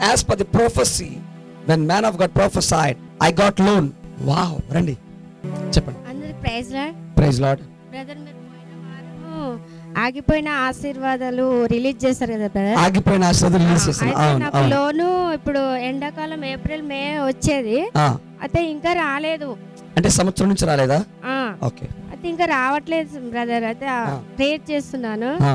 As per the prophecy when man of God prophesied I got loan wow రండి చెప్పండి అందరికి praise Lord praise Lord brother మీరు పోయిన వారము ఆగిపోయిన ఆశీర్వాదాలు రిలీజ్ చేశారు కదా బ్రదర్ ఆగిపోయిన ఆశీర్వాదం రిలీజ్ చేశాను అయితే అవును నాకు అవును లోను ఇప్పుడు ఎండాకాలం ఏప్రిల్ మే వచ్చేది ఆ, అయితే ఇంకా రాలేదు అంటే సంవత్సరం నుంచి రాలేదా ఆ, ఓకే అయితే ఇంకా రావట్లేదు బ్రదర్ అయితే ఆ. ప్రేయర్ చేస్తున్నాను ఆ,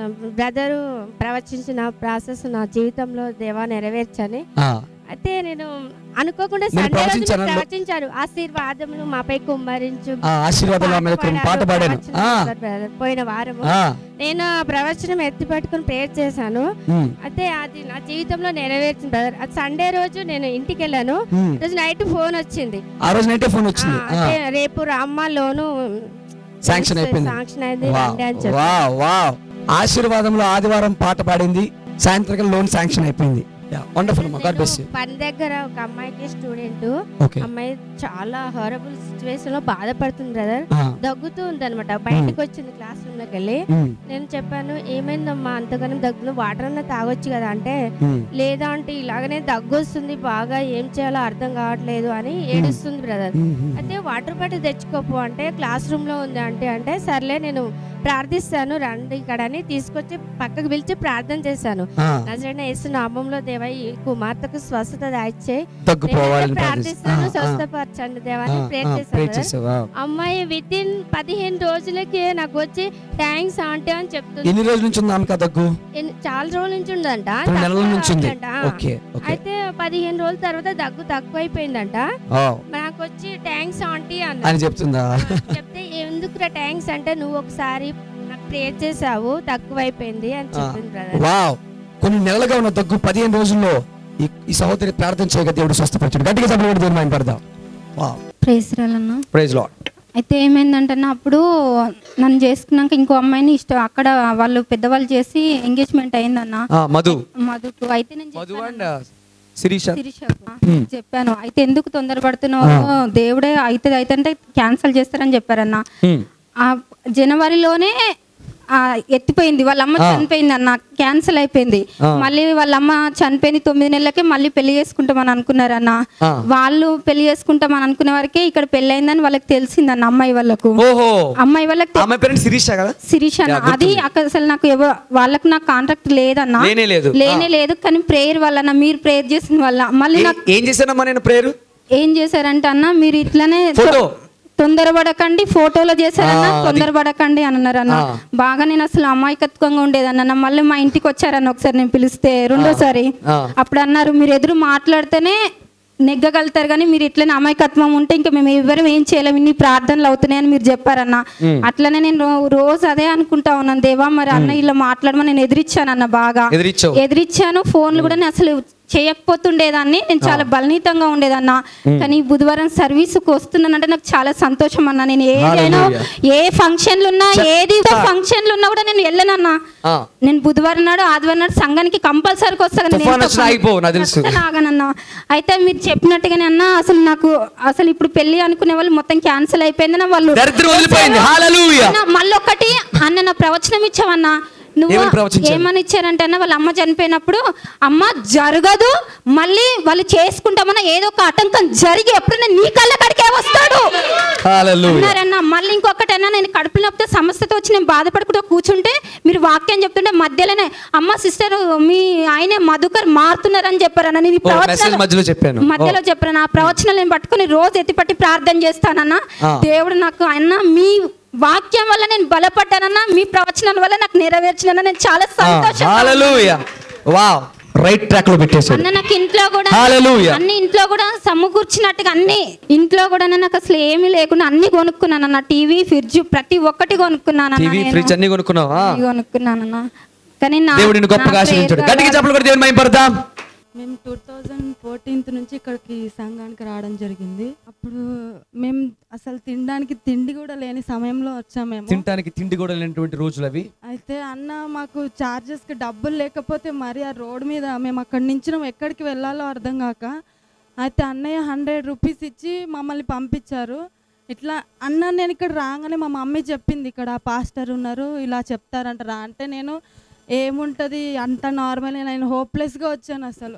బ్రదరు ప్రవచించిన ప్రాసెస్ నా జీవితంలో దేవా నెరవేర్చని ఆ, అయితే నేను అనుకోకుండా మీరు సండే రోజు ప్రవచించారా? నేను ప్రవచించారు ఆశీర్వాదములు మాపై కుమ్మరించు ఆ ఆశీర్వాదం ఆమె యొక్క పాట పాడాను ప్రవచనం ఆ, చేశారు brother. పోయిన వారము ఆ, నేను ఆ ప్రవచనం ఎత్తి పట్టుకుని ప్రేయర్ చేశాను ఉమ్, అయితే అది నా జీవితంలో నెరవేర్చింది బ్రదర్ అది సండే రోజు నేను ఇంటికి వెళ్ళాను ఉమ్. రోజు నైట్ ఫోన్ వచ్చింది ఆ రోజు నైటే ఫోన్ ఆ, వచ్చింది ఆ, అంటే రేపు రామ్మ లోను శాంక్షన్ అయిపోయింది శాంక్షన్ అయింది వావ్, రండి అని చెప్పి వావ్, వావ్. ఆశీర్వాదంలో ఆదివారం పాట పాడింది సాయంత్రం లోన్ శాంక్షన్ అయిపోయింది వండర్ఫుల్ అమ్మా గాడ్ బెస్ నేను పని దగ్గర ఒక అమ్మాయికి స్టూడెంట్ ఓకే అమ్మాయి చాలా హారబుల్ సిచ్యువేషన్ లో బాధపడుతుంది బ్రదర్ దగ్గుతూ ఉంది అనమాట బయటకు వచ్చింది క్లాస్ రూమ్ లోకి వెళ్ళి నేను చెప్పాను ఏమైందమ్మా అంతగానం దగ్గు వాటర్ అన్న తాగొచ్చు కదా అంటే లేదా అంటే ఇలాగనే దగ్గు వస్తుంది బాగా ఏం చేయాలో అర్థం కావట్లేదు అని ఏడుస్తుంది బ్రదర్ అయితే వాటర్ బాటిల్ తెచ్చుకోపు అంటే క్లాస్ రూమ్ లో ఉంది అంటే అంటే సర్లే నేను ప్రార్థిస్తాను రండి ఇక్కడ అని తీసుకొచ్చి పక్కకు పిలిచి ప్రార్థన చేశాను నజరైన యేసు నామంలో దేవ ఈ కుమార్తెకు స్వస్థత దాయిచ్చేయి దగ్గు పోవాలని ప్రార్థిస్తాను స్వస్థపరచండి దేవాన్ని ప్రేర్ ప్రే చేశాను చేసావా అమ్మాయి విత్ ఇన్ పదిహేను రోజులకి నాకు వచ్చి థ్యాంక్స్ ఆంటీ అని చెప్తుంది ఎన్ని రోజుల నుంచి ఉంది ఆమెకు ఆ దగ్గు ఎన్ని- చాలా రోజుల నుంచి ఉందంట రెండు నెలల తక్కువ నుంచి ఉంది అవుతుందంట. ఓకే ఓకే అయితే పదిహేను రోజుల తర్వాత దగ్గు తక్కువ అయిపోయిందంట ఓ, నాకు వచ్చి థ్యాంక్స్ ఆంటీ అన్న అని చెప్తుందా చెప్తే ఎందుకురా థ్యాంక్స్ అంటే నువ్వు ఒకసారి నాకు ప్రేర్ చేసావు తక్కువ అయిపోయింది అని చెప్పింది బ్రదర్ వావ్ కొన్ని నెలలుగా ఉన్న దగ్గు పదిహేను రోజుల్లో ఈ ఈ సహోదరి ప్రార్థన చేయగా దేవుడు స్వస్థపరిచాడు గట్టిగా చెప్పలు కూడా దేవుని ఆయన పెడదాం వావ్ ప్రేసరాలన్నా ప్రైజ్ లాడ్ అయితే ఏమైందంటే అప్పుడు నన్ను చేసుకున్నాక ఇంకో అమ్మాయిని ఇష్టం అక్కడ వాళ్ళు పెద్దవాళ్ళు చేసి ఎంగేజ్మెంట్ అయిందన్న మధు మధుకు అయితే నేను మధు చెప్పాను అండ్ శిరీష శిరీషకు. Hmm. చెప్పాను అయితే ఎందుకు తొందరపడుతున్నావు దేవుడే అయితే అయితే అంటే క్యాన్సిల్ చేస్తారని చెప్పారన్న హ్మ్. ఆ జనవరిలోనే ఆ, ఎత్తిపోయింది వాళ్ళ అమ్మ చనిపోయింది అన్న క్యాన్సిల్ అయిపోయింది మళ్ళీ వాళ్ళ అమ్మ చనిపోయింది తొమ్మిది నెలలకే మళ్ళీ పెళ్లి చేసుకుంటామని అనుకున్నారన్న ఆ. వాళ్ళు పెళ్లి చేసుకుంటామని అనుకునే వరకే ఇక్కడ పెళ్లి అయిందని వాళ్ళకి తెలిసిందన్న అమ్మాయి వాళ్ళకు ఓహో అమ్మాయి వాళ్ళకి తె- ఆమె పేరెంట్ శిరీష కదా శిరీష్ అన్న అది అక్కడ అసలు నాకు ఎవ- వాళ్ళకు నాకు కాంట్రాక్ట్ లేదన్న లేనే లేదు లేనే లేదు కానీ ప్రేయర్ వల్ల మీరు ప్రేయర్ చేసిన వల్ల మళ్ళీ నాకు ఏం చేశానమ్మా నేను ప్రేయర్ ఏం చేశారంటే అన్న మీరు ఇట్లానే ఫోటో తొందరపడకండి ఫోటోలో చేశారన్న ఆ, అది. తొందరపడకండి అని అన్నారు అన్న ఆ. బాగా నేను అసలు అమాయకత్వంగా ఉండేదన్న నా మళ్ళీ మా ఇంటికి వచ్చారన్న ఒకసారి నేను పిలిస్తే రెండోసారి ఆ. అప్పుడు అన్నారు మీరు ఎదురు మాట్లాడితేనే నెగ్గగలుగుతారు కానీ మీరు ఇట్లనే అమాయకత్వం ఉంటే ఇంకా మేము ఎవరం ఏం చేయలేము ఇన్ని ప్రార్థనలు అవుతున్నాయని మీరు చెప్పారన్న అట్లనే నేను రో- రోజు అదే అనుకుంటా ఉన్నాను దేవా మరి అన్న ఇలా మాట్లాడమని నేను ఎదిరిచ్చాను అన్న బాగా ఎదిరిచ్చావు ఎదిరిచ్చాను ఫోన్లు కూడా నేను అసలు చేయకపోతుండేదాన్ని నేను చాలా బలనీతంగా ఉండేదన్న కానీ ఈ బుధవారం సర్వీస్కి వస్తున్నానంటే నాకు చాలా సంతోషం అన్న నేను ఏదైనా Hallelujah. ఏ ఫంక్షన్లు ఉన్నా ఏది ఫంక్షన్లు ఉన్నా కూడా నేను వెళ్ళనన్నా ఆ. నేను బుధవారం నాడు ఆదివారం నాడు సంఘానికి కంపల్సరీకి వస్తాను నేను తుఫాన్ ఎంత వచ్చినా ఆగిపోవు, నాకు తెలుసు. అస్సలు ఆగనన్నా అయితే మీరు చెప్పినట్టుగానే అన్న అసలు నాకు అసలు ఇప్పుడు పెళ్లి అనుకునే వాళ్ళు మొత్తం క్యాన్సిల్ అయిపోయిందన్న వాళ్ళు దరిద్రం వదిలిపోయింది హల్లెలూయా అన్న, మళ్ళొకటి అన్న నా ప్రవచనం ఇచ్చావన్నా నువ్వు ఏమని ప్రవచించారు? ఏమని ఇచ్చారంటే అన్న వాళ్ళ అమ్మ చనిపోయినప్పుడు అమ్మ జరగదు మళ్ళీ వాళ్ళు చేసుకుంటామన్న ఏదో ఒక ఆటంకం జరిగి ఎప్పుడైనా నీ కళ్ళ కడికే వస్తాడు హల్లెలూయా అన్నారన్న మళ్ళీ ఇంకొకటి అన్న నేను కడుపులో నొప్పితో సమస్యతో వచ్చి నేను బాధపడుకుంటూ కూర్చుంటే మీరు వాక్యం చెప్తుంటే మధ్యలోనే అమ్మ సిస్టర్ మీ ఆయనే మధుకర్ మారుతున్నారని చెప్పారన్న నేను ఈ ఓ, ప్రవచనాలు- మెసేజ్ మధ్యలో చెప్పాను. మధ్యలో చెప్పాను ఆ ప్రవచనాలు నేను పట్టుకొని రోజు ఎత్తిపట్టి ప్రార్థన చేస్తానన్న ఆ. దేవుడు నాకు అన్న మీ వాక్యం వల్ల నేను బలపడ్డానన్న మీ ప్రవచనాల వల్ల నాకు నెరవేర్చినన్న నేను చాలా సంతోషం హల్లెలూయా వావ్ రైట్ ట్రాక్ లో పెట్టేశాడు అన్న నాకు ఇంట్లో కూడా హల్లెలూయా అన్ని ఇంట్లో కూడా సమకూర్చినట్టుగా అన్ని ఇంట్లో కూడా నాకు అసలు ఏమీ లేకుండా అన్ని కొనుక్కున్నాను అన్న టీవీ ఫ్రిడ్జ్ ప్రతి ఒక్కటి కొనుక్కున్నాను అన్న టీవీ నేను. ఫ్రిడ్జ్ అన్ని కొనుక్కున్నావా అన్ని కొనుక్కున్నానన్న కానీ నా దేవుడిని గొప్పగా నా ఆశీర్వదించాడు prayer గట్టిగా చెప్పలు కూడా దేవుని మైపడదాం మేము టూ థౌజండ్ ఫోర్టీన్త్ నుంచి ఇక్కడికి సంఘానికి రావడం జరిగింది అప్పుడు మేము అసలు తినడానికి తిండి కూడా లేని సమయంలో వచ్చాం మేము తినడానికి తిండి కూడా లేనటువంటి రోజులు అవి అయితే అన్న మాకు చార్జెస్కి డబ్బులు లేకపోతే మరి ఆ రోడ్ మీద మేము అక్కడి నుంచి ఎక్కడికి వెళ్ళాలో అర్థం కాక అయితే అన్నయ్య హండ్రెడ్ రూపీస్ ఇచ్చి మమ్మల్ని పంపించారు ఇట్లా అన్న నేను ఇక్కడ రాగానే మా మమ్మీ చెప్పింది ఇక్కడ పాస్టర్ ఉన్నారు ఇలా చెప్తారంట రా అంటే నేను ఏముంటుంది అంత నార్మల్ నేను హోప్లెస్గా వచ్చాను అసలు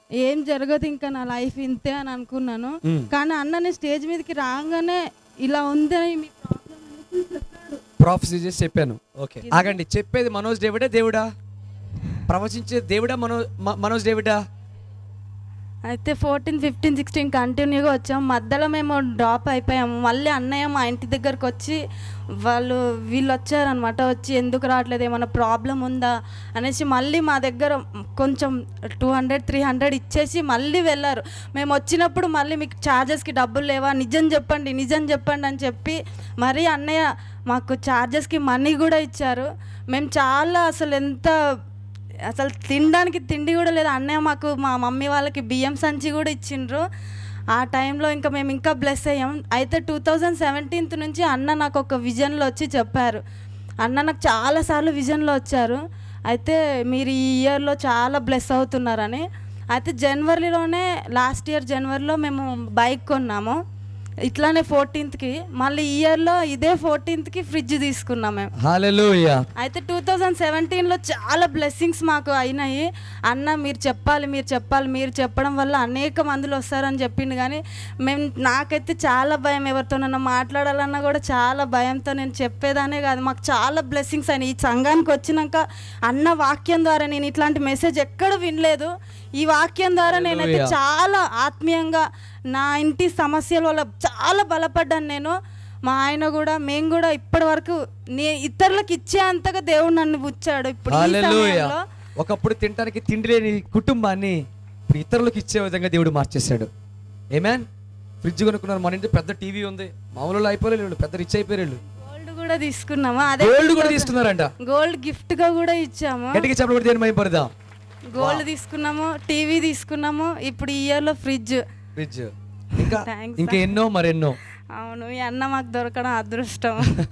ఏం జరగదు ఇంకా నా లైఫ్ ఇంతే అని అనుకున్నాను మ్మ్. కానీ అన్నని స్టేజ్ మీదకి రాగానే ఇలా ఉందని మీ ప్రాబ్లం అనేసి చెప్పాడు ప్రాఫెసీ చేసి చెప్పాను ఓకే ఆగండి చెప్పేది మనోజ్ డేవిడే దేవుడా ప్రవచించే దేవుడా మనో మ- మనోజ్ డేవిడా అయితే ఫోర్టీన్ ఫిఫ్టీన్ సిక్స్టీన్ కంటిన్యూగా వచ్చాం మధ్యలో మేము డ్రాప్ అయిపోయాము మళ్ళీ అన్నయ్య మా ఇంటి దగ్గరకు వచ్చి వాళ్ళు వీళ్ళు వచ్చారనమాట వచ్చి ఎందుకు రావట్లేదు ఏమైనా ప్రాబ్లం ఉందా అనేసి మళ్ళీ మా దగ్గర కొంచెం టూ హండ్రెడ్ త్రీ హండ్రెడ్ ఇచ్చేసి మళ్ళీ వెళ్ళారు మేము వచ్చినప్పుడు మళ్ళీ మీకు ఛార్జెస్కి డబ్బులు లేవా నిజం చెప్పండి నిజం చెప్పండి అని చెప్పి మరీ అన్నయ్య మాకు ఛార్జెస్కి మనీ కూడా ఇచ్చారు మేము చాలా అసలు ఎంత అసలు తినడానికి తిండి కూడా లేదు అన్నయ్య మాకు మా మమ్మీ వాళ్ళకి బియ్యం సంచి కూడా ఇచ్చిండ్రు ఆ టైంలో ఇంకా మేము ఇంకా బ్లెస్ అయ్యాం అయితే టూ థౌజండ్ సెవెంటీన్త్ నుంచి అన్న నాకు ఒక విజన్లో వచ్చి చెప్పారు అన్న నాకు చాలాసార్లు విజన్లో వచ్చారు అయితే మీరు ఈ ఇయర్లో చాలా బ్లెస్ అవుతున్నారని అయితే జనవరిలోనే లాస్ట్ ఇయర్ జనవరిలో మేము బైక్ కొన్నాము ఇట్లానే ఫోర్టీన్త్కి మళ్ళీ ఈ ఇయర్లో ఇదే ఫోర్టీన్త్కి ఫ్రిడ్జ్ తీసుకున్నాం మేము హాలెలూయా అయితే టూ థౌజండ్ సెవెంటీన్లో చాలా బ్లెస్సింగ్స్ మాకు అయినాయి అన్న మీరు చెప్పాలి మీరు చెప్పాలి మీరు చెప్పడం వల్ల అనేక మందులు వస్తారని చెప్పిండు కానీ మేము నాకైతే చాలా భయం ఎవరితోనన్నా మాట్లాడాలన్నా కూడా చాలా భయంతో నేను చెప్పేదానే కాదు మాకు చాలా బ్లెస్సింగ్స్ అయినాయి ఈ సంఘానికి వచ్చినాక అన్న వాక్యం ద్వారా నేను ఇట్లాంటి మెసేజ్ ఎక్కడ వినలేదు ఈ వాక్యం ద్వారా నేనైతే Hallelujah. చాలా ఆత్మీయంగా నా ఇంటి సమస్యల వల్ల చాలా బలపడ్డాను నేను మా ఆయన కూడా మేము కూడా ఇప్పటి వరకు నే ఇతరులకు ఇచ్చే అంతగా దేవుడు నన్ను పుచ్చాడు ఇప్పుడు ఈ హాలెలూయా సమయంలో ఒకప్పుడు తినడానికి తిండి లేని కుటుంబాన్ని ఇప్పుడు ఇతరులకు ఇచ్చే విధంగా దేవుడు మార్చేశాడు ఏమేన్ ఫ్రిడ్జ్ కొనుక్కున్నారు మన ఇంటి పెద్ద టీవీ ఉంది మామూలు అయిపోలేదు వీళ్ళు పెద్ద రిచ్ అయిపోయారు వీళ్ళు గోల్డ్ కూడా తీసుకున్నాము అదే గోల్డ్ కూడా తీసుకున్నారంట గోల్డ్ గిఫ్ట్ గా కూడా ఇచ్చాము గట్టిగా చెప్పలు కూడా దేని మైపడదాం గోల్డ్ తీసుకున్నాము టీవీ తీసుకున్నాము ఇప్పుడు ఈ ఇయర్ లో ఫ్రిడ్జ్ ఫ్రిడ్జ్ ఇంకా Thanks, ఇంకా ఎన్నో మరెన్నో అవును ఈ అన్న మాకు దొరకడం అదృష్టం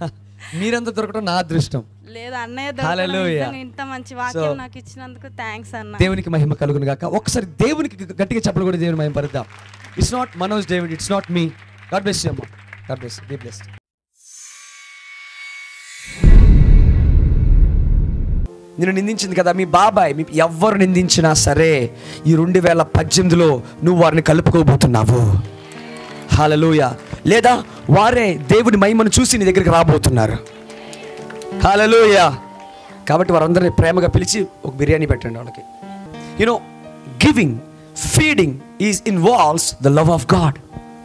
మీరంతా దొరకడం నా అదృష్టం లేదు అన్నయ్య దొరకడం Hallelujah. నిజంగా ఇంత మంచి వాక్యం So, నాకు ఇచ్చినందుకు థ్యాంక్స్ అన్న దేవునికి మహిమ కలుగును గాక ఒకసారి దేవునికి గట్టిగా చెప్పలు కూడా దేవుని మహిమ పరుద్దాం it's not Manoj David it's not me God bless you అమ్మ గాడ్ బ్లెస్ బీ బ్లెస్డ్ నేను నిందించింది కదా మీ బాబాయ్ మీ ఎవ్వరు నిందించినా సరే ఈ రెండు వేల పద్దెనిమిదిలో నువ్వు వారిని కలుపుకోబోతున్నావు హాలలోయ లేదా వారే దేవుడి మహిమను చూసి నీ దగ్గరికి రాబోతున్నారు హాలలోయ కాబట్టి వారందరిని ప్రేమగా పిలిచి ఒక బిర్యానీ పెట్టండి వాళ్ళకి you know giving feeding is involves the love of God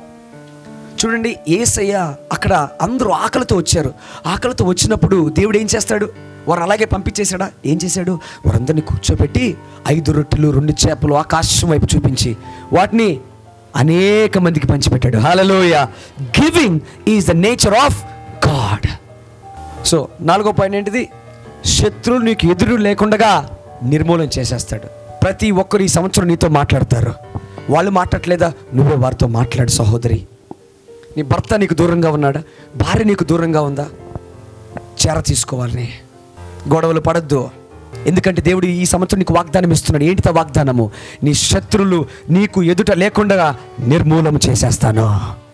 చూడండి ఏసయ్య అక్కడ అందరూ ఆకలితో వచ్చారు ఆకలితో వచ్చినప్పుడు దేవుడు ఏం చేస్తాడు వారు అలాగే పంపించేశాడా ఏం చేశాడు వారందరినీ కూర్చోబెట్టి ఐదు రొట్టెలు రెండు చేపలు ఆకాశం వైపు చూపించి వాటిని అనేక మందికి పంచిపెట్టాడు hallelujah giving is the nature of God so నాలుగో పాయింట్ ఏంటిది శత్రువులు నీకు ఎదురు లేకుండా నిర్మూలన చేసేస్తాడు ప్రతి ఒక్కరు ఈ సంవత్సరం నీతో మాట్లాడతారు వాళ్ళు మాట్లాడలేదా నువ్వే వారితో మాట్లాడు సహోదరి నీ భర్త నీకు దూరంగా ఉన్నాడా భార్య నీకు దూరంగా ఉందా చేర తీసుకోవాలని గొడవలు పడద్దు ఎందుకంటే దేవుడు ఈ సంవత్సరం నీకు వాగ్దానం ఇస్తున్నాడు ఏంటి ఆ వాగ్దానము నీ శత్రులు నీకు ఎదుట లేకుండా నిర్మూలన చేసేస్తాను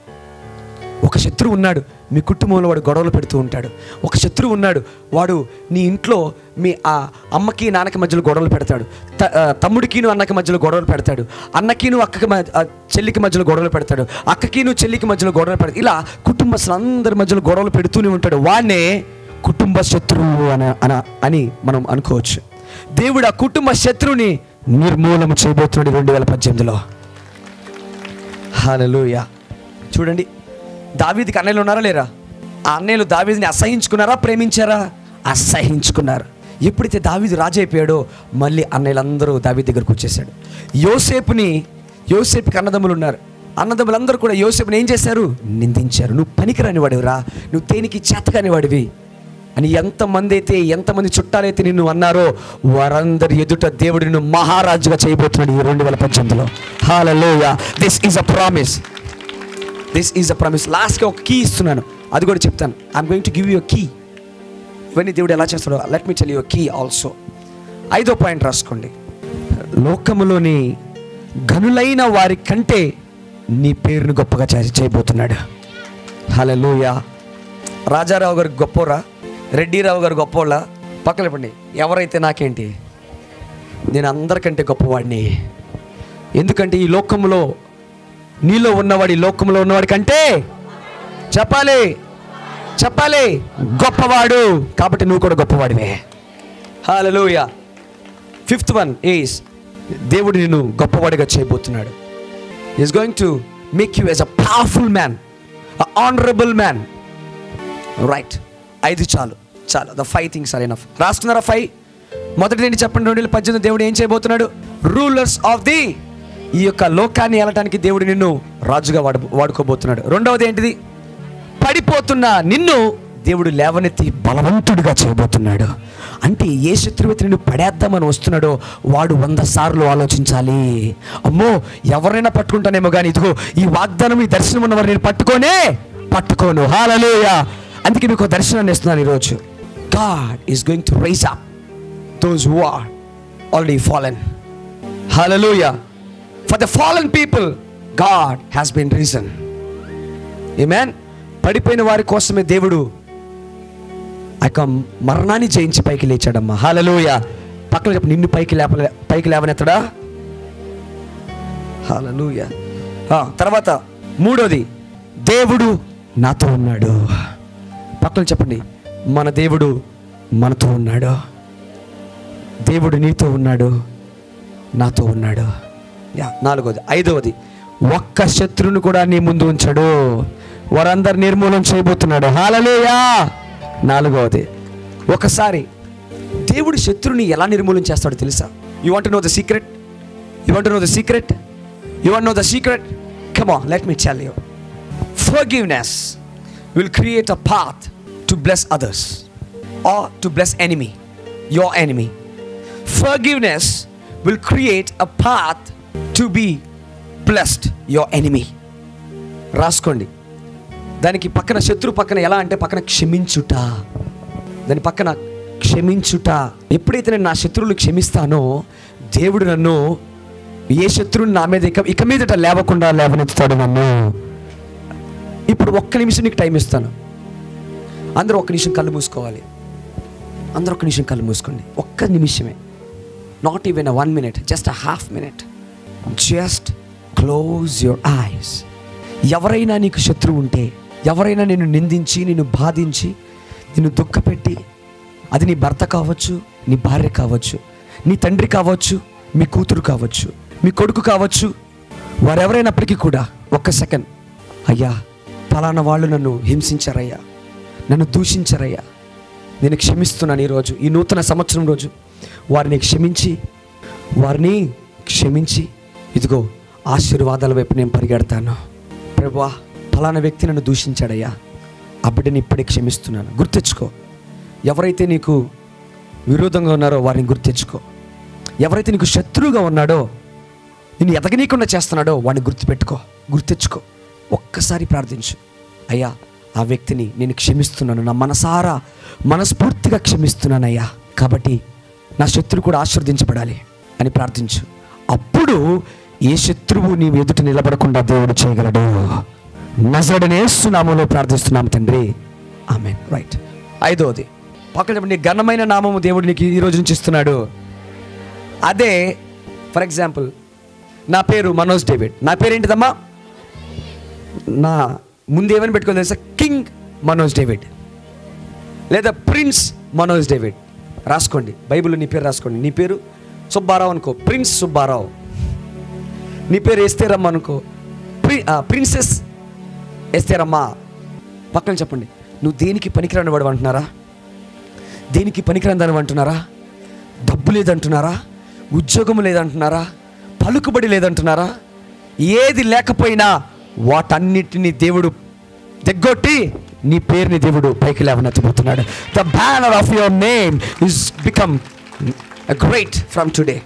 ఒక శత్రువు ఉన్నాడు మీ కుటుంబంలో వాడు గొడవలు పెడుతూ ఉంటాడు ఒక శత్రువు ఉన్నాడు వాడు నీ ఇంట్లో మీ ఆ అమ్మకి నాన్నకి మధ్యలో గొడవలు పెడతాడు త- ఆ, తమ్ముడికిను అన్నకి మధ్యలో గొడవలు పెడతాడు అన్నకిను అక్కకి మ- ఆ, చెల్లికి మధ్యలో గొడవలు పెడతాడు అక్కకిను చెల్లికి మధ్యలో గొడవలు పెడతాడు ఇలా కుటుంబస్తులందరి మధ్యలో గొడవలు పెడుతూనే ఉంటాడు వాడినే కుటుంబ శత్రువు అని అన- అని మనం అనుకోవచ్చు దేవుడు ఆ కుటుంబ శత్రువుని నిర్మూలన చేయబోతున్నాడు రెండు వేల పద్దెనిమిదిలో హల్లెలూయా చూడండి దావీదికి అన్నయ్యలు ఉన్నారా లేరా ఆ అన్నయ్యలు దావీదిని అసహించుకున్నారా ప్రేమించారా అసహించుకున్నారు ఎప్పుడైతే దావీదు రాజు అయిపోయాడో మళ్ళీ అన్నయ్యలందరూ దావీది దగ్గరకు వచ్చేసాడు యోసేపుని యోసేపుకి అన్నదమ్ములు ఉన్నారు అన్నదమ్ములందరూ కూడా యోసేపుని ఏం చేశారు నిందించారు నువ్వు పనికిరాని వాడివిరా నువ్వు దేనికి చేతకాని వాడివి అని ఎంతమంది అయితే ఎంతమంది చుట్టాలైతే నిన్ను అన్నారో వారందరి ఎదుట దేవుడు నిన్ను మహారాజుగా చేయబోతున్నాడు ఈ రెండు వేల పద్దెనిమిదిలో hallelujah this is a promise this is a promise లాస్ట్గా ఒక కీ ఇస్తున్నాను అది కూడా చెప్తాను I'm going to give you key ఇవన్నీ దేవుడు ఎలా చేస్తాడో let me tell you key also ఐదో పాయింట్ రాసుకోండి లోకములోని గనులైన వారి కంటే నీ పేరును గొప్పగా చే- చేయబోతున్నాడు హలలోయ రాజారావు గారు గొప్పోరా రెడ్డిరావు గారు గొప్పోళ్ళ పక్కన చెప్పండి ఎవరైతే నాకేంటి నేను అందరికంటే గొప్పవాడిని ఎందుకంటే ఈ లోకంలో నీలో ఉన్నవాడి లోకంలో ఉన్నవాడి కంటే చెప్పాలి చెప్పాలి గొప్పవాడు కాబట్టి నువ్వు కూడా గొప్పవాడివే హాలలోయ ఫిఫ్త్ వన్ ఈస్ దేవుడు నిన్ను గొప్పవాడిగా చేయబోతున్నాడు is going to make you as a powerful man honourable man right ఐదు చాలు చాలు the five things are enough రాస్తున్నారా ఫైవ్ మొదటి నుండి చెప్పండి రెండు వేల పద్దెనిమిది దేవుడు ఏం చేయబోతున్నాడు రూలర్స్ ఆఫ్ ది ఈ యొక్క లోకాన్ని వెళ్ళటానికి దేవుడు నిన్ను రాజుగా వాడు వాడుకోబోతున్నాడు రెండవది ఏంటిది పడిపోతున్న నిన్ను దేవుడు లేవనెత్తి బలవంతుడిగా చేయబోతున్నాడు అంటే ఏ శత్రువైతే నిన్ను పడేద్దామని వస్తున్నాడో వాడు వంద సార్లు ఆలోచించాలి అమ్మో ఎవరైనా పట్టుకుంటానేమో కానీ ఇదిగో ఈ వాగ్దానం ఈ దర్శనం ఉన్నవారు నేను పట్టుకోనే పట్టుకోను హాలలోయ అందుకే మీకు ఒక దర్శనాన్ని ఇస్తున్నాను ఈరోజు God is going to rise up those who are already fallen hallelujah for the fallen people God has been risen man పడిపోయిన వారి కోసమే దేవుడు ఆ యొక్క మరణాన్ని జయించి పైకి లేచాడమ్మా హాలలోయ పక్కన చెప్పు నిన్ను పైకి లేపలే పైకి లేవనెత్తడా హాలలోయ తర్వాత మూడోది దేవుడు నాతో ఉన్నాడు పక్కన చెప్పండి మన దేవుడు మనతో ఉన్నాడు దేవుడు నీతో ఉన్నాడు నాతో ఉన్నాడు యా నాలుగోది ఐదవది ఒక్క శత్రువుని కూడా నీ ముందు ఉంచాడు వారందరు నిర్మూలన చేయబోతున్నాడు హాలలేయా నాలుగవది ఒకసారి దేవుడు శత్రుని ఎలా నిర్మూలన చేస్తాడో తెలుసా you want know the secret you want know the secret you want know the secret come on let me tell you forgiveness will create a path to bless others or to bless enemy your enemy forgiveness will create a path to be blessed your enemy రాసుకోండి దానికి పక్కన శత్రు పక్కన ఎలా అంటే పక్కన క్షమించుట దాని పక్కన క్షమించుట ఎప్పుడైతే నేను నా శత్రువులు క్షమిస్తానో దేవుడు నన్ను ఏ శత్రువుని నా మీద ఇక ఇక మీదట లేవకుండా లేవనెత్తుతాడు నన్ను ఇప్పుడు ఒక్క నిమిషం నీకు టైం ఇస్తాను అందరూ ఒక్క నిమిషం కళ్ళు మూసుకోవాలి అందరూ ఒక్క నిమిషం కళ్ళు మూసుకోండి ఒక్క నిమిషమే not even a one minute just a half minute just close your eyes ఎవరైనా నీకు శత్రువు ఉంటే ఎవరైనా నిన్ను నిందించి నిన్ను బాధించి నిన్ను దుఃఖపెట్టి అది నీ భర్త కావచ్చు నీ భార్య కావచ్చు నీ తండ్రి కావచ్చు మీ కూతురు కావచ్చు మీ కొడుకు కావచ్చు వారెవరైనప్పటికీ కూడా ఒక్క సెకండ్ అయ్యా ఫలానా వాళ్ళు నన్ను హింసించారయ్యా నన్ను దూషించారయ్యా నేను క్షమిస్తున్నాను ఈరోజు ఈ నూతన సంవత్సరం రోజు వారిని క్షమించి వారిని క్షమించి ఇదిగో ఆశీర్వాదాల వైపు నేను పరిగెడతాను ప్రభువా ఫలానా వ్యక్తి నన్ను దూషించాడయ్యా ఆ బిడ్డని ఇప్పుడే క్షమిస్తున్నాను గుర్తెచ్చుకో ఎవరైతే నీకు విరోధంగా ఉన్నారో వారిని గుర్తెచ్చుకో ఎవరైతే నీకు శత్రువుగా ఉన్నాడో నిన్ను ఎదగనీయకుండా చేస్తున్నాడో వాడిని గుర్తుపెట్టుకో గుర్తెచ్చుకో ఒక్కసారి ప్రార్థించు అయ్యా ఆ వ్యక్తిని నేను క్షమిస్తున్నాను నా మనసారా మనస్ఫూర్తిగా క్షమిస్తున్నానయ్యా కాబట్టి నా శత్రువు కూడా ఆశీర్వదించబడాలి అని ప్రార్థించు అప్పుడు ఏ శత్రువు నీ ఎదుట నిలబడకుండా దేవుడు చేయగలడు నజడనే సునామంలో ప్రార్థిస్తున్నాము తండ్రి ఆమె రైట్ ఐదోది పక్కన చెప్పండి నీ ఘనమైన నామము దేవుడు నీకు ఈ రోజు నుంచి ఇస్తున్నాడు అదే ఫర్ ఎగ్జాంపుల్ నా పేరు మనోజ్ డేవిడ్ నా పేరు ఏంటిదమ్మా నా ముందు ఏమని పెట్టుకోవాలి తెలుసా కింగ్ మనోజ్ డేవిడ్ లేదా ప్రిన్స్ మనోజ్ డేవిడ్ రాసుకోండి బైబిల్లో నీ పేరు రాసుకోండి నీ పేరు సుబ్బారావు అనుకో ప్రిన్స్ సుబ్బారావు నీ పేరు ఎస్తేరమ్మ అనుకో ప్రి ఆ, ప్రిన్సెస్ ఎస్తేరమ్మ పక్కన చెప్పండి నువ్వు దేనికి పనికిరాని వాడు అంటున్నారా దేనికి పనికిరాని దాని అంటున్నారా డబ్బు లేదంటున్నారా ఉద్యోగం లేదంటున్నారా పలుకుబడి లేదంటున్నారా ఏది లేకపోయినా వాటన్నిటిని దేవుడు తెగ్గొట్టి నీ పేరుని దేవుడు పైకి లేవనెత్తబోతున్నాడు the banner of your name is become great from today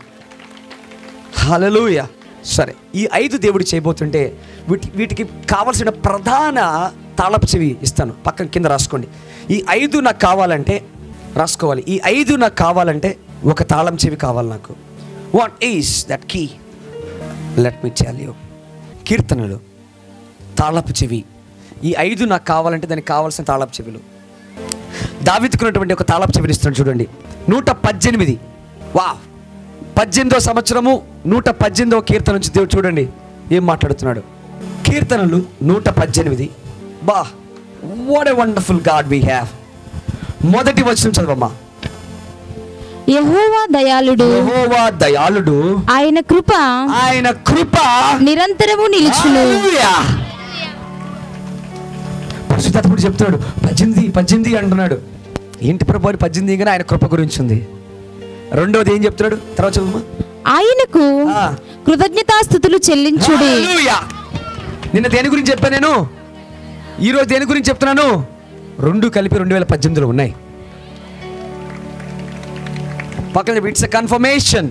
hallelujah సరే ఈ ఐదు దేవుడు చేయబోతుంటే వీటి వీటికి కావలసిన ప్రధాన తాళపు చెవి ఇస్తాను పక్కన కింద రాసుకోండి ఈ ఐదు నాకు కావాలంటే రాసుకోవాలి ఈ ఐదు నాకు కావాలంటే ఒక తాళం చెవి కావాలి నాకు what is that key let me tell you కీర్తనలు తాళపు చెవి ఈ ఐదు నాకు కావాలంటే దానికి కావాల్సిన తాళపు చెవులు దావితుకున్నటువంటి ఒక తాళపు చెవిని ఇస్తున్నాడు చూడండి నూట పద్దెనిమిది వా పద్దెనిమిదో సంవత్సరము నూట పద్దెనిమిదో కీర్తన నుంచి దేవుడు చూడండి ఏం మాట్లాడుతున్నాడు కీర్తనలు నూట పద్దెనిమిది బా what a wonderful God we have మొదటి వచనం చదవమ్మా యెహోవా దయాళుడు యెహోవా దయాళుడు ఆయన కృప ఆయన కృప నిరంతరము నిలుచును హల్లెలూయా. పరిశుద్ధాత్ముడు చెప్తున్నాడు పద్దెనిమిది పద్దెనిమిది అంటున్నాడు ఏంటి ప్రభు అని పద్దెనిమిది కానీ ఆయన కృప గురించి ఉంది రెండోది ఏం చెప్తున్నాడు తర్వాత చదువుమా ఆయనకు ఆ. కృతజ్ఞతాస్థుతులు చెల్లించుడి హల్లెలూయా. నిన్న దేని గురించి చెప్పాను నేను ఈరోజు దేని గురించి చెప్తున్నాను రెండు కలిపి రెండు వేల పద్దెనిమిదిలో ఉన్నాయి పక్కన ఇట్స్ కన్ఫర్మేషన్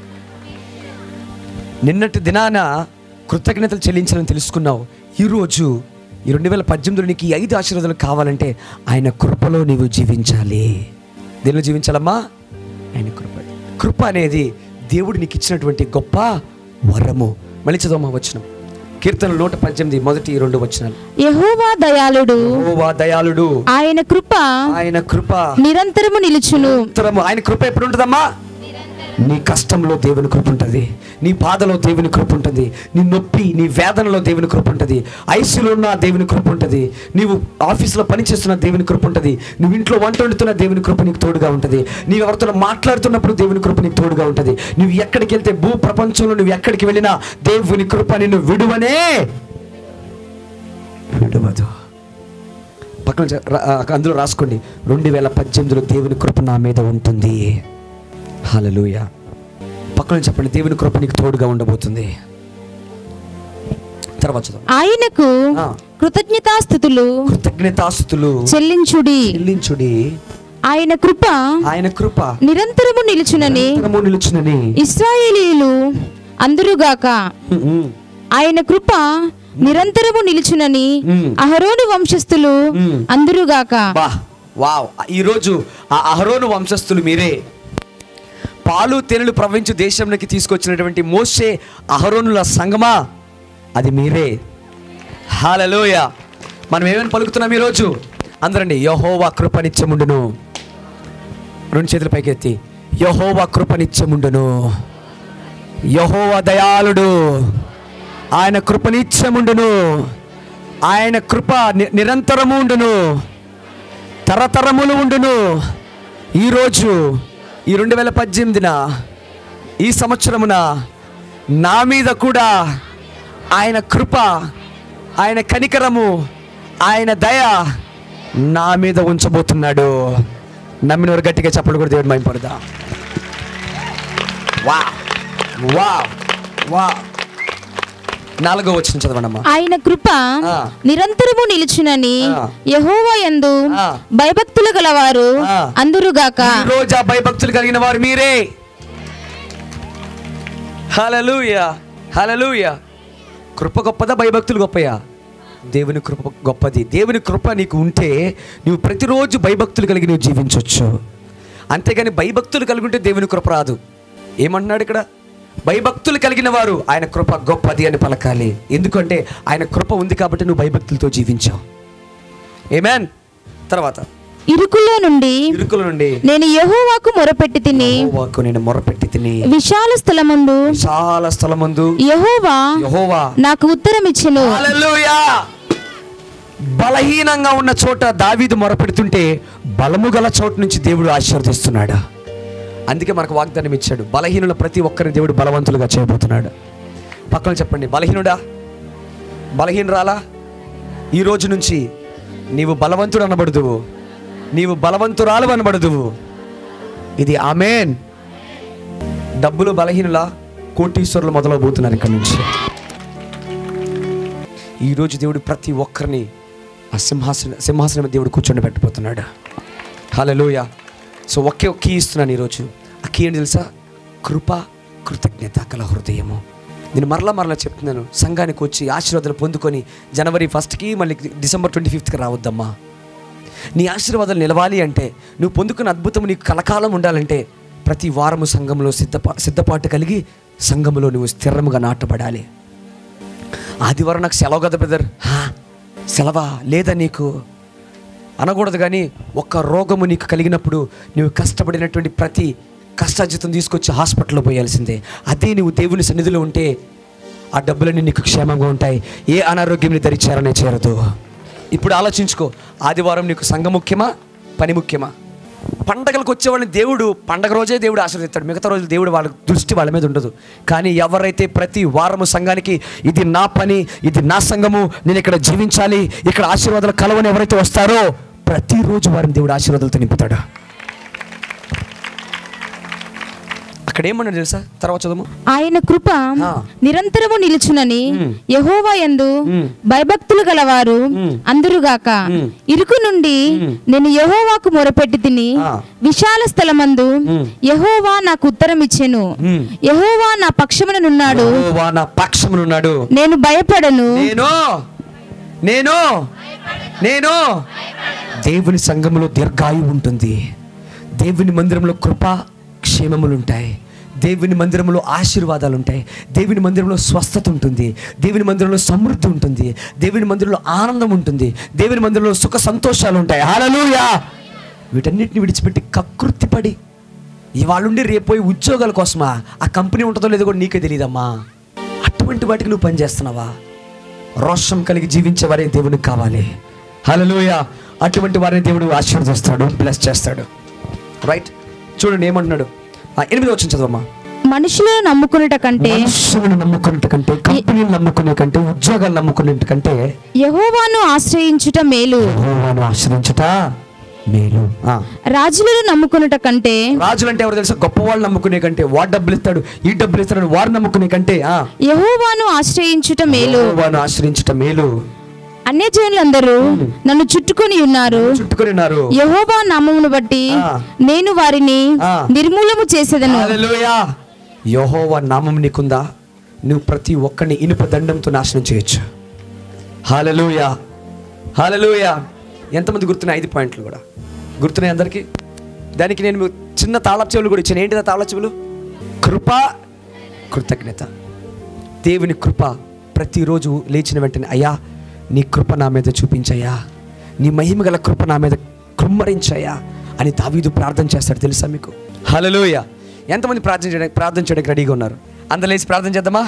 నిన్నటి దినాన కృతజ్ఞతలు చెల్లించాలని తెలుసుకున్నావు ఈరోజు ఈ రెండు వేల పద్దెనిమిదిలో నీకు ఈ ఐదు ఆశీర్వాదాలు కావాలంటే ఆయన కృపలో నీవు జీవించాలి దేనిలో జీవించాలమ్మా ఆయన కృప కృప అనేది దేవుడు నీకు ఇచ్చినటువంటి గొప్ప వరము మళ్ళీ చదవమ్మా వచనం కీర్తన నూట పద్దెనిమిది మొదటి రెండు వచనాలు యెహోవా దయాళుడు యెహోవా దయాళుడు ఆయన కృప ఆయన కృప నిరంతరము నిలుచును నిరంతరము ఆయన కృప ఎప్పుడు ఉంటుందమ్మా నీ కష్టంలో దేవుని కృప ఉంటుంది నీ బాధలో దేవుని కృప ఉంటుంది నీ నొప్పి నీ వేదనలో దేవుని కృప ఉంటుంది ఐసీలో ఉన్న దేవుని కృప ఉంటుంది నీవు ఆఫీసులో పనిచేస్తున్న దేవుని కృప ఉంటుంది నువ్వు ఇంట్లో వంట వండుతున్న దేవుని కృప నీకు తోడుగా ఉంటుంది నీవు ఎవరితో మాట్లాడుతున్నప్పుడు దేవుని కృప నీకు తోడుగా ఉంటుంది నువ్వు ఎక్కడికి వెళ్తే భూ ప్రపంచంలో నువ్వు ఎక్కడికి వెళ్ళినా దేవుని కృప నిన్ను విడువనే విడువదు పక్కన చ- రా- ఆ, అందులో రాసుకోండి రెండు వేల పద్దెనిమిదిలో దేవుని కృప నా మీద ఉంటుంది హల్లెలూయ పక్కన చెప్పండి దేవుని కృప నీకు తోడుగా ఉండబోతుంది తర్వాత చదవండి. ఆయనకు ఆ. కృతజ్ఞతాస్థుతులు కృతజ్ఞతాస్తుతులు చెల్లించుడి చెల్లించుడి ఆయన కృప ఆయన కృప నిరంతరము నిలుచునని నిరంతరము నిలుచునని ఇస్రాయేలీయులు అందరుగాక ఉమ్, ఉమ్. ఆయన కృప నిరంతరము నిలుచునని మ్మ్. అహరోను వంశస్థులు మ్మ్. అందరుగాక బా వావ్ ఈరోజు ఆ అహరోను వంశస్థులు మీరే పాలు తేనెలు ప్రవహించు దేశంలోకి తీసుకొచ్చినటువంటి మోసే అహరోనుల సంగమా అది మీరే హాలలోయ మనం ఏమని పలుకుతున్నాం ఈరోజు అందరండి యహోవా కృపనిత్యముండును రెండు చేతుల పైకెత్తి యహోవా కృపనిత్యముండును యహోవా దయాళుడు ఆయన కృపనిత్యముండును ఆయన కృప ని- నిరంతరము ఉండును తరతరములు ఉండును ఈరోజు ఈ రెండు వేల పద్దెనిమిదిన ఈ సంవత్సరమున నా మీద కూడా ఆయన కృప ఆయన కనికరము ఆయన దయ నా మీద ఉంచబోతున్నాడు నమ్మినవారు గట్టిగా చెప్పడు కూడా దేవుడు మైంపడదా వా వా వా నాలుగో వచ్చిన చదవండమ్మా ఆయన కృప ఆ. నిరంతరము నిలుచునని ఆ. యహోవా యందు ఆ. భయభక్తులు గలవారు ఆ. అందురుగాక ఈ రోజు ఆ భయభక్తులు కలిగిన వారు మీరే హలలుయ హలలుయ కృప గొప్పదా భయభక్తులు గొప్పయా దేవుని కృప గొప్పది దేవుని కృప నీకు ఉంటే నువ్వు ప్రతిరోజు భయభక్తులు కలిగి నువ్వు జీవించవచ్చు అంతేగాని భయభక్తులు కలిగి ఉంటే దేవుని కృప రాదు ఏమంటున్నాడు ఇక్కడ భయభక్తులు కలిగిన వారు ఆయన కృప గొప్పది అని పలకాలి ఎందుకంటే ఆయన కృప ఉంది కాబట్టి నువ్వు భయభక్తులతో జీవించావు ఏమేన్ తర్వాత ఇరుకులో నుండి ఇరుకుల నుండి నేను యెహోవాకు మొరపెట్టి తిని యెహోవాకు నేను మొరపెట్టి తిని విశాల స్థలమందు విశాల స్థలమందు యెహోవా యెహోవా నాకు ఉత్తరం ఇచ్చెను హల్లెలూయా బలహీనంగా ఉన్న చోట దావీదు మొరపెడుతుంటే బలము గల చోట నుంచి దేవుడు ఆశీర్వదిస్తున్నాడు అందుకే మనకు వాగ్దానం ఇచ్చాడు బలహీనుల ప్రతి ఒక్కరిని దేవుడు బలవంతులుగా చేయబోతున్నాడు పక్కన చెప్పండి బలహీనుడా బలహీనురాలా ఈ రోజు నుంచి నీవు బలవంతుడు అనబడుదువు నీవు బలవంతురాలు అనబడుదువు ఇది ఆమెన్ డబ్బులు బలహీనుల కోటీశ్వరులు మొదలవబోతున్నారు ఇక్కడ నుంచి ఈరోజు దేవుడు ప్రతి ఒక్కరిని ఆ సింహాసన సింహాసనం మీద దేవుడు కూర్చొని పెట్టబోతున్నాడు హలోయ సో ఒకే ఒక కీ ఇస్తున్నాను ఈరోజు ఆ కీ ఏంటి తెలుసా కృప కృతజ్ఞత కల హృదయము నేను మరలా మరలా చెప్తున్నాను సంఘానికి వచ్చి ఆశీర్వాదాలు పొందుకొని జనవరి ఫస్ట్కి మళ్ళీ డిసెంబర్ ట్వంటీ ఫిఫ్త్కి రావద్దమ్మా నీ ఆశీర్వాదాలు నిలవాలి అంటే నువ్వు పొందుకున్న అద్భుతం నీకు కలకాలం ఉండాలంటే ప్రతి వారము సంఘంలో సిద్ధపా సిద్ధపాటు కలిగి సంఘములో నువ్వు స్థిరముగా నాటబడాలి ఆదివారం నాకు సెలవు కదా బ్రదర్ హా, సెలవా లేదా నీకు అనకూడదు కానీ ఒక్క రోగము నీకు కలిగినప్పుడు నువ్వు కష్టపడినటువంటి ప్రతి కష్టాజితం తీసుకొచ్చి హాస్పిటల్లో పోయాల్సిందే అదే నువ్వు దేవుని సన్నిధిలో ఉంటే ఆ డబ్బులన్నీ నీకు క్షేమంగా ఉంటాయి ఏ అనారోగ్యం నీ ధరించారనే చేరదు ఇప్పుడు ఆలోచించుకో ఆదివారం నీకు సంఘం ముఖ్యమా పని ముఖ్యమా పండగలకు వచ్చేవాళ్ళని దేవుడు పండగ రోజే దేవుడు ఆశీర్వదిస్తాడు మిగతా రోజులు దేవుడు వాళ్ళ దృష్టి వాళ్ళ మీద ఉండదు కానీ ఎవరైతే ప్రతి వారము సంఘానికి ఇది నా పని ఇది నా సంఘము నేను ఇక్కడ జీవించాలి ఇక్కడ ఆశీర్వాదాలు కలవని ఎవరైతే వస్తారో ప్రతిరోజు వారిని దేవుడు ఆశీర్వాదాలతో నింపుతాడు అక్కడ ఏమన్నా తెలుసా తర్వాత చదువు ఆయన కృప ఆ. నిరంతరము నిలుచునని మ్. యహోవా యందు మ్. భయభక్తులు గలవారు మ్. అందరుగాక మ్. ఇరుకు నుండి మ్. నేను యహోవాకు మొరపెట్టి తిని ఆ. విశాల స్థలమందు మ్. యహోవా నాకు ఉత్తరం ఇచ్చెను మ్. యహోవా నా పక్షముననున్నాడు యెహోవా నా పక్షమునున్నాడు నేను భయపడను నేను నేను నేను దేవుని సంఘములో దీర్ఘాయు ఉంటుంది దేవుని మందిరంలో కృప క్షేమములు ఉంటాయి దేవుని మందిరంలో ఆశీర్వాదాలు ఉంటాయి దేవుని మందిరంలో స్వస్థత ఉంటుంది దేవుని మందిరంలో సమృద్ధి ఉంటుంది దేవుని మందిరంలో ఆనందం ఉంటుంది దేవుని మందిరంలో సుఖ సంతోషాలు ఉంటాయి హల్లెలూయా వీటన్నిటిని విడిచిపెట్టి కకృతిపడి ఇవాళుండి రేపోయి ఉద్యోగాల కోసమా ఆ కంపెనీ ఉంటుందో లేదో కూడా నీకే తెలియదమ్మా అటువంటి వాటికి నువ్వు పనిచేస్తున్నావా రోషం కలిగి జీవించే వారే దేవునికి కావాలి హలోయ అటువంటి వారిని దేవుడు ఆశీర్వదిస్తాడు బ్లెస్ చేస్తాడు రైట్ చూడండి ఏమంటున్నాడు ఆ, ఎనిమిది వచ్చిన చదవమ్మా మనుషులను నమ్ముకునేట కంటే మనుషులను నమ్ముకునే కంటే కంపెనీలు నమ్ముకునే కంటే ఉద్యోగాలు నమ్ముకునే కంటే యహోవాను ఆశ్రయించుట మేలు యెహోవాను ఆశ్రయించుట మేలు ఆ. రాజులను నమ్ముకునేట కంటే రాజులు అంటే ఎవరు తెలుసా గొప్పవాళ్ళు నమ్ముకునే కంటే వాడు డబ్బులు ఇస్తాడు ఈ డబ్బులు ఇస్తాడు వారు నమ్ముకునే కంటే ఆ యహోవాను ఆశ్రయించుట మేలు యెహోవాను ఆశ్రయించుట మేలు అన్యజనులందరూ నన్ను చుట్టుకొని ఉన్నారు చుట్టుకొని ఉన్నారు యహోవా నామమును బట్టి ఆ. నేను వారిని ఆ. నిర్మూలము చేసేదను హల్లెలూయా యెహోవా నామం నీకుందా నువ్వు ప్రతి ఒక్కరిని ఇనుప దండంతో నాశనం చేయొచ్చు హాలలుయా హాలలుయా ఎంతమంది గుర్తున్నాయి ఐదు పాయింట్లు కూడా గుర్తున్నాయి అందరికీ దానికి నేను మీకు చిన్న తాళపు చెవులు కూడా ఇచ్చాను ఏంటిదా తాళపు చెవులు కృప కృతజ్ఞత దేవుని కృప ప్రతిరోజు లేచిన వెంటనే అయ్యా నీ కృప నా మీద చూపించయ్యా నీ మహిమ గల కృప నా మీద కృమ్మరించయ్యా అని దావీదు ప్రార్థన చేస్తాడు తెలుసా మీకు హలలోయ ఎంతమంది ప్రార్థన చేయడానికి ప్రార్థన చేయడానికి రెడీగా ఉన్నారు అందరు లేచి ప్రార్థన చేద్దామా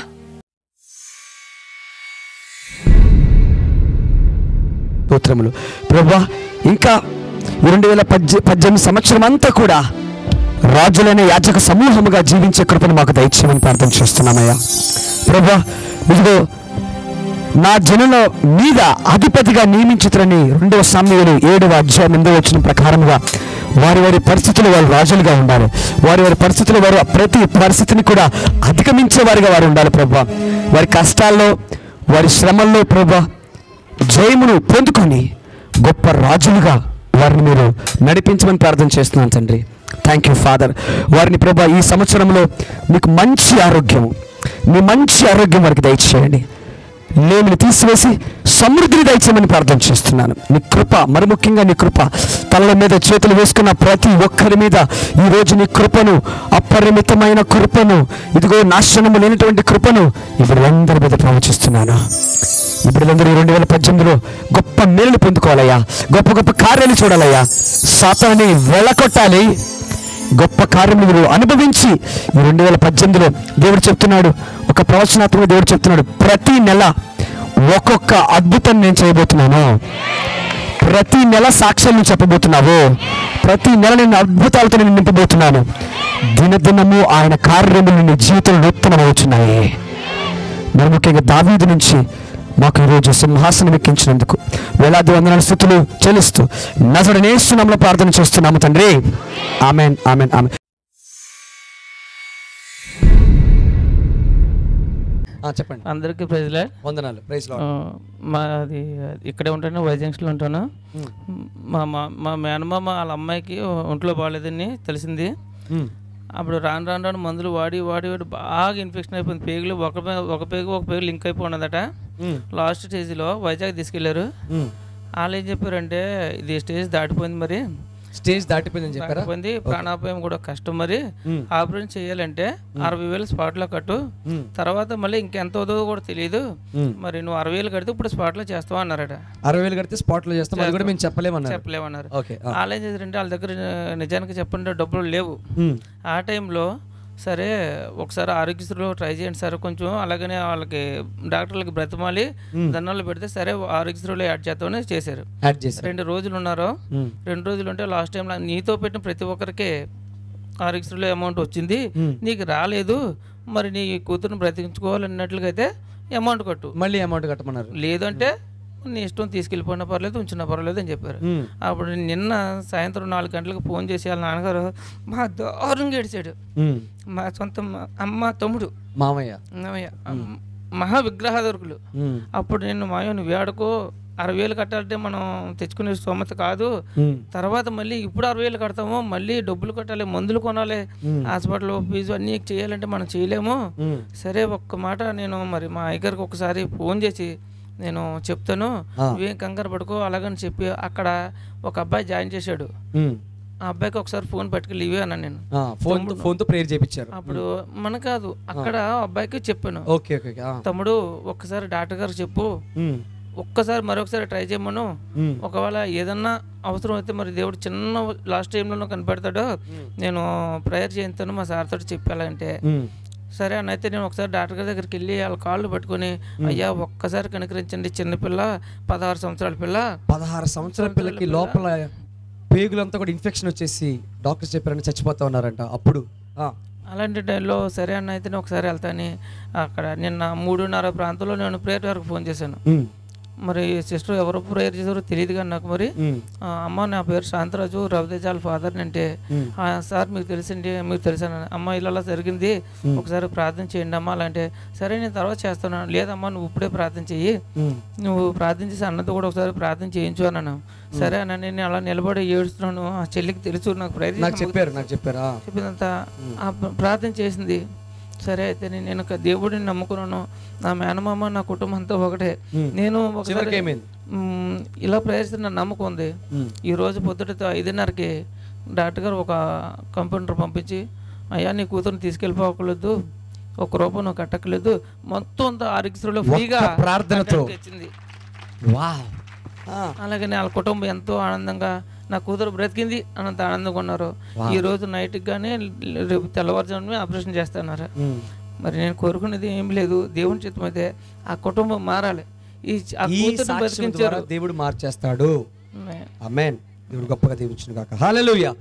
స్తోత్రములు ప్రభా ఇంకా ఈ రెండు వేల పద్దె పద్దెనిమిది సంవత్సరం అంతా కూడా రాజులైన యాజక సమూహముగా జీవించే కృపను మాకు దయచేయమని ప్రార్థన చేస్తున్నామయ్యా ప్రభా ఇదిగో నా జనుల మీద అధిపతిగా నియమించుతారని రెండవ సామ్యులు ఏడవ అధ్యాయం ఎనిమిదవ వచ్చిన ప్రకారముగా వారి వారి పరిస్థితులు వారు రాజులుగా ఉండాలి వారి వారి పరిస్థితులు వారు ప్రతి పరిస్థితిని కూడా అధిగమించే వారిగా వారు ఉండాలి ప్రభా వారి కష్టాల్లో వారి శ్రమల్లో ప్రభా జయమును పొందుకొని గొప్ప రాజులుగా వారిని మీరు నడిపించమని ప్రార్థన చేస్తున్నాను తండ్రి థ్యాంక్ యూ ఫాదర్ వారిని ప్రభా ఈ సంవత్సరంలో మీకు మంచి ఆరోగ్యము మీ మంచి ఆరోగ్యం వారికి దయచేయండి లేమిని తీసివేసి సమృద్ధిని దయచేయమని ప్రార్థన చేస్తున్నాను నీ కృప మరి ముఖ్యంగా నీ కృప తలల మీద చేతులు వేసుకున్న ప్రతి ఒక్కరి మీద ఈ రోజు నీ కృపను అపరిమితమైన కృపను ఇదిగో నాశనము లేనటువంటి కృపను ఇప్పుడు అందరి మీద ప్రవచిస్తున్నాను ఇప్పుడు అందరూ రెండు వేల పద్దెనిమిదిలో గొప్ప మేలు పొందుకోవాలయ్యా గొప్ప గొప్ప కార్యాలు చూడాలయ్యా సాతాన్ని వెళ్ళకొట్టాలి గొప్ప కార్యం మీరు అనుభవించి ఈ రెండు వేల పద్దెనిమిదిలో దేవుడు చెప్తున్నాడు ఒక ప్రవచనాత్మక దేవుడు చెప్తున్నాడు ప్రతి నెల ఒక్కొక్క అద్భుతం నేను చేయబోతున్నాను ప్రతి నెల సాక్ష్యం నువ్వు చెప్పబోతున్నావు ప్రతి నెల నేను అద్భుతాలతో నేను నింపబోతున్నాను దినదినము ఆయన కార్యములు నీ జీవితంలో నూతనమవుతున్నాయి మరి ముఖ్యంగా దావీదు నుంచి మాకు ఈరోజు సింహాసనం ఎక్కించినందుకు వేలాది వందనాల స్థుతులు చెల్లిస్తూ నజడనేస్తున్నాంలో ప్రార్థన చేస్తున్నాము తండ్రి ఆమెన్ ఆమెన్ ఆమెన్ చెప్పండి అందరికీ ప్రైజ్లే వందనాలు ప్రైజ్ మాది ఇక్కడే ఉంటాను వైజాగ్స్లో ఉంటాను మా మా మా మేనమామ వాళ్ళ అమ్మాయికి ఒంట్లో బాగాలేదని తెలిసింది అప్పుడు రాను రాను రాను మందులు వాడి వాడి వాడి బాగా ఇన్ఫెక్షన్ అయిపోయింది పేగులు ఒక పే- ఒక పేగు ఒక పేగు లింక్ అయిపోయి ఉన్నదట లాస్ట్ స్టేజ్లో వైజాగ్ తీసుకెళ్లారు వాళ్ళు ఏం చెప్పారంటే ఇది స్టేజ్ దాటిపోయింది మరి స్టేజ్ దాటిపోయిందని చెప్పారా రాకపోయింది ప్రాణాపాయం కూడా కష్టం మరి మ్మ్. ఆపరేషన్ చేయాలంటే అరవై వేలు స్పాట్లో కట్టు మ్మ్. తర్వాత మళ్ళీ ఇంకెంత అవుతుందో కూడా తెలియదు మ్మ్. మరి నువ్వు అరవై వేలు కడితే ఇప్పుడు స్పాట్లో చేస్తావా అన్నారట అరవై వేలు కడితే స్పాట్ లో చేస్తాం అది కూడా మేము చెప్పలేమన్నారు చెప్పలేమన్నారు ఓకే వాళ్ళు ఏం చేశారంటే వాళ్ళ దగ్గర నిజానికి చెప్పండి డబ్బులు లేవు ఉమ్. ఆ టైంలో సరే ఒకసారి ఆరోగ్యశ్రీలో ట్రై చేయండి సార్ కొంచెం అలాగనే వాళ్ళకి డాక్టర్లకి బ్రతిమాలి దండాలు పెడితే సరే ఆరోగ్యశ్రీలో యాడ్ చేద్దామని చేశారు యాడ్ చేశారు రెండు రోజులు ఉన్నారు ఉమ్. రెండు రోజులు ఉంటే లాస్ట్ టైంలో నీతో పెట్టిన ప్రతి ఒక్కరికి ఆరోగ్యశ్రీలో అమౌంట్ వచ్చింది మ్మ్. నీకు రాలేదు మరి నీ కూతురుని బ్రతికించుకోవాలన్నట్లుగా అయితే అమౌంట్ కట్టు మళ్ళీ అమౌంట్ కట్టమన్నారు లేదంటే నీ ఇష్టం తీసుకెళ్ళిపోయినా పర్లేదు ఉంచినా పర్లేదు అని చెప్పారు ఉమ్. అప్పుడు నిన్న సాయంత్రం నాలుగు గంటలకు ఫోన్ చేసి వాళ్ళ నాన్నగారు మా దారుణంగా ఏడిచాడు ఉమ్. మా సొంత మ- అమ్మ తమ్ముడు మామయ్య అన్నమయ్య. మహా విగ్రహాదొరుకులు ఉమ్. అప్పుడు నేను మాయో నువ్వు వేడుకో అరవై వేలు కట్టాలంటే మనం తెచ్చుకునే స్తోమత కాదు ఉమ్. తర్వాత మళ్ళీ ఇప్పుడు అరవై వేలు కడతాము మళ్ళీ డబ్బులు కట్టాలి మందులు కొనాలి హాస్పిటల్ ఫీజు అన్నీ చేయాలంటే మనం చేయలేము ఉమ్. సరే ఒక్క మాట నేను మరి మా అయ్యగారికి ఒకసారి ఫోన్ చేసి నేను చెప్తాను ఆ. నువ్వేం కంగారు పడుకో అలాగని చెప్పి అక్కడ ఒక అబ్బాయి జాయిన్ చేశాడు ఉమ్. ఆ అబ్బాయికి ఒకసారి ఫోన్ పట్టుకెళ్ళి ఇవే అన్నాను నేను ఆ, ఫోన్ ఫోన్ తో ప్రేయర్ చేయించారు అప్పుడు మన కాదు అక్కడ ఆ అబ్బాయికి చెప్పాను ఓకే ఓకే ఓకే. ఆ. తమ్ముడు ఒక్కసారి డాక్టర్ గారు చెప్పు ఉమ్. ఒక్కసారి మరొకసారి ట్రై చేయమను ఉమ్. ఒకవేళ ఏదన్నా అవసరం అయితే మరి దేవుడు చిన్న లాస్ట్ టైంలో కనపెడతాడో నేను ప్రేయర్ చేయించాను మా సార్ తోటి చెప్పాలంటే ఉమ్. సరే అని అయితే నేను ఒకసారి డాక్టర్ గారి దగ్గరికి వెళ్ళి వాళ్ళ కాళ్ళు పట్టుకొని అయ్యా ఒక్కసారి కనుకరించండి చిన్నపిల్ల పదహారు సంవత్సరాల పిల్ల పదహారు సంవత్సరాల పిల్లకి లోపల పేగులంతా కూడా ఇన్ఫెక్షన్ వచ్చేసి డాక్టర్స్ చెప్పారని చచ్చిపోతా ఉన్నారంట అప్పుడు ఆ. అలాంటి టైంలో సరే అన్న అయితే నేను ఒకసారి వెళ్తాను అక్కడ నిన్న మూడున్నర ప్రాంతంలో నేను ప్రేయర్ వరకు ఫోన్ చేశాను ఉమ్. మరి సిస్టర్ ఎవరు ప్రేయర్ చేశారో తెలియదు కానీ నాకు మరి ఉమ్. ఆ, అమ్మ నా పేరు శాంతరాజు రవితేజాల ఫాదర్ అంటే మ్మ్. "ఆ, సార్ మీకు తెలిసింది మీకు తెలిసాను అమ్మ ఇలా జరిగింది ఒకసారి ప్రార్థన చేయండి అమ్మ అలా అంటే సరే నేను తర్వాత చేస్తాను లేదమ్మా నువ్వు ఇప్పుడే ప్రార్థన చెయ్యి ఉమ్. నువ్వు ప్రార్థన చేసి అన్నతో కూడా ఒకసారి ప్రార్థన చేయించు అన్నాను సరే అన్న నేను అలా నిలబడి ఏడుస్తున్నాను ఆ చెల్లికి తెలుసు నాకు ప్రేయర్ నాకు చెప్పారు నాకు చెప్పారు ఆ. చెప్పిందంతా ఆ ప్ర- ప్రార్థన చేసింది సరే అయితే నేను నేను ఒక దేవుడిని నమ్ముకున్నాను నా మేనమామ నా కుటుంబం అంతా ఒకటే నేను ఒకసారి చివరికి ఏమైంది? మ్, ఇలా ప్రయత్నిస్తున్న నమ్మకం ఉంది ఉమ్. ఈ రోజు పొద్దుట ఐదున్నరకి డాక్టర్ గారు ఒక కంప్యూటర్ పంపించి అయ్యా నీ కూతురుని తీసుకెళ్ళిపోకలేదు ఒక రూపాయి నువ్వు కట్టక్కలేదు మొత్తం అంతా ఆరోగ్యశ్రీలో ఫ్రీగా ఒక్క ప్రార్థనతో. కట్టడానికి వచ్చింది వావ్ ఆ. అలాగనే వాళ్ళ కుటుంబం ఎంతో ఆనందంగా నా కూతురు బ్రతికింది అన్నంత ఆనందంగా ఉన్నారు ఈ రోజు నైట్కి కానీ రేపు తెల్లవారుజామున ఆపరేషన్ చేస్తున్నారు ఉమ్. మరి నేను కోరుకునేది ఏం లేదు దేవుని చిత్తం అయితే ఆ కుటుంబం మారాలి ఈ ఆ ఈ కూతురు సాక్ష్యం బ్రతికించారు ద్వారా దేవుడు మార్చేస్తాడు అమెన్ దేవుడు గొప్పగా దీవించును కాక హల్లెలూయా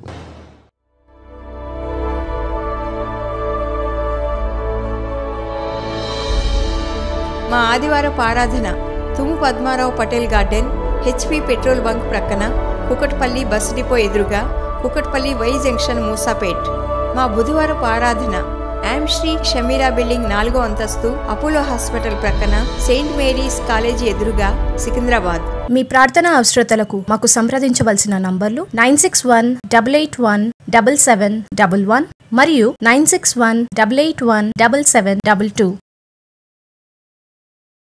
మా ఆదివారపు ఆరాధన తుము Padmarao Patel garden HP petrol bunk ప్రక్కన కుకట్పల్లి బస్ డిపో ఎదురుగా కుకట్పల్లి వై జంక్షన్ మూసాపేట్ మా బుధవారపు ఆరాధన యామ్ శ్రీ షమీరా బిల్డింగ్ నాలుగో అంతస్తు అపోలో హాస్పిటల్ ప్రక్కన సెయింట్ మేరీస్ కాలేజీ ఎదురుగా సికింద్రాబాద్ మీ ప్రార్థన అవసరతలకు మాకు సంప్రదించవలసిన నంబర్లు nine six one double eight one double seven double one మరియు nine six one double eight one double seven double two